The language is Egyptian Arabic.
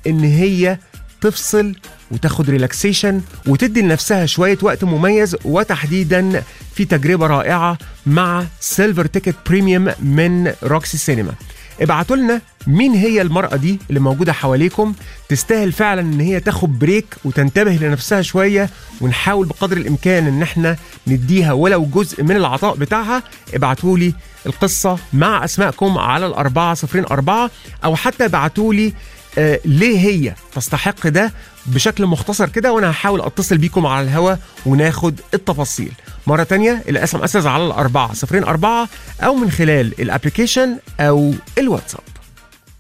ان هي تفصل وتاخد ريلاكسيشن وتدي لنفسها شويه وقت مميز وتحديدا في تجربه رائعه مع سيلفر تيكت بريميوم من روكسي سينما ابعتوا لنا مين هي المرأة دي اللي موجودة حواليكم تستاهل فعلا ان هي تاخد بريك وتنتبه لنفسها شوية ونحاول بقدر الامكان ان احنا نديها ولو جزء من العطاء بتاعها ابعتوا لي القصة مع اسمائكم على الأربعة صفرين أربعة او حتى ابعتوا لي آه ليه هي تستحق ده بشكل مختصر كده وانا هحاول اتصل بيكم على الهوا وناخد التفاصيل مرة تانية الاس ام اس على الأربعة صفرين أربعة أو من خلال الابليكيشن أو الواتساب